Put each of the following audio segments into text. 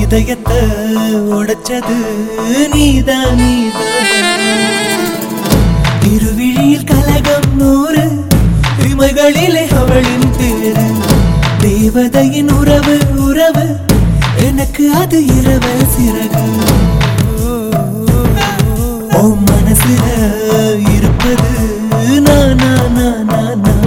இதயத்தை உடைச்சது நீதான் நீதான் திருவிழியில் கலகம் நூறு இமைகளிலே அவளின் பேரு தேவதையின் உறவு உறவு எனக்கு அது இரவு சிறகு ஓ மனசுல இருப்பது நான் நான் நான் நான் நான்.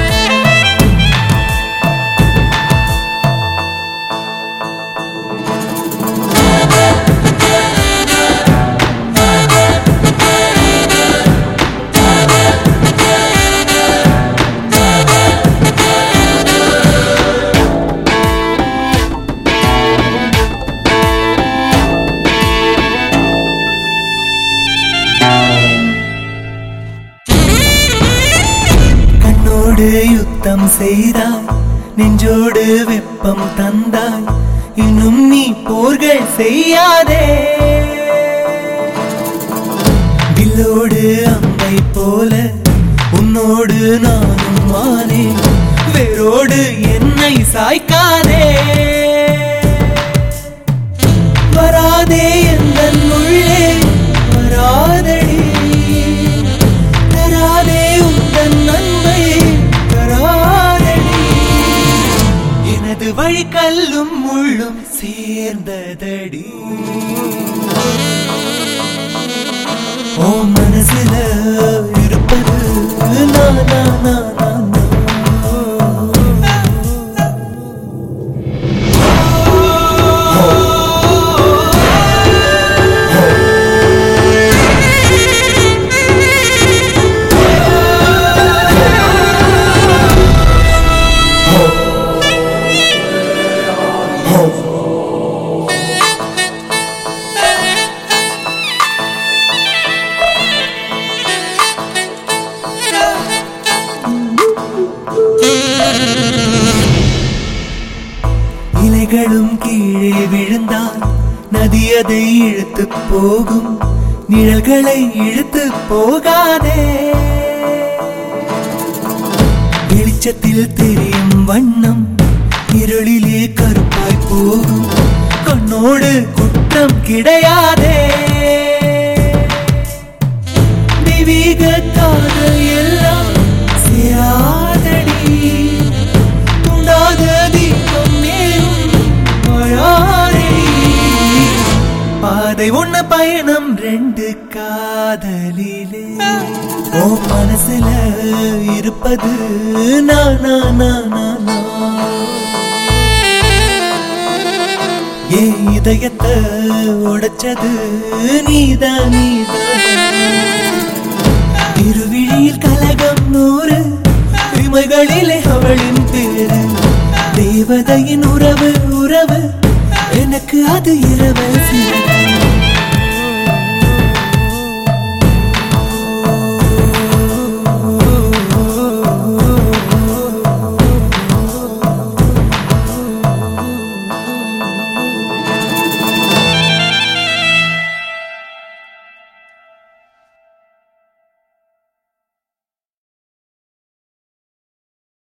கண்ணோடு யுத்தம் செய்தாய் நெஞ்சோடு வெப்பம் தந்தாய் இன்னும் நீ போர்கள் செய்யாதே வில்லோடு அம்பை போல உன்னோடு நானும் மானே வேரோடு என்னை சாய்க்காதே வராதே எந்த உள்ளே வராதடி தராதே உந்தன் நன்மை தராதடி எனது வழி கல்லும் முள்ளும் சேர்ந்ததடி ஓ மனசுல இருப்பது நான் நான் நான் நான் நான். இலைகளும் கீழே விழுந்தால் நதி அதை இழுத்து போகும் நிழல்களை இழுத்து போகாதே வெளிச்சத்தில் தெரியும் வண்ணம் இருளிலே கருப்பாய் போகும் கண்ணோடு குற்றம் கிடையாதே தெய்வீக காதல் எல்லாம் சேராதடி உண்டாத தீபம் மேலும் வாழாதடி. பாதை ஒண்ணு பயணம் ரெண்டு காதலிலே ஓ மனசுல இருப்பது நான் நான் நான் நான் நான். என் இதயத்தை உடைச்சது நீதான் நீதான் திருவிழியில் கலகம் நூறு இமைகளிலே அவளின் பேரு தேவதையின் உறவு உறவு எனக்கு அது இரவு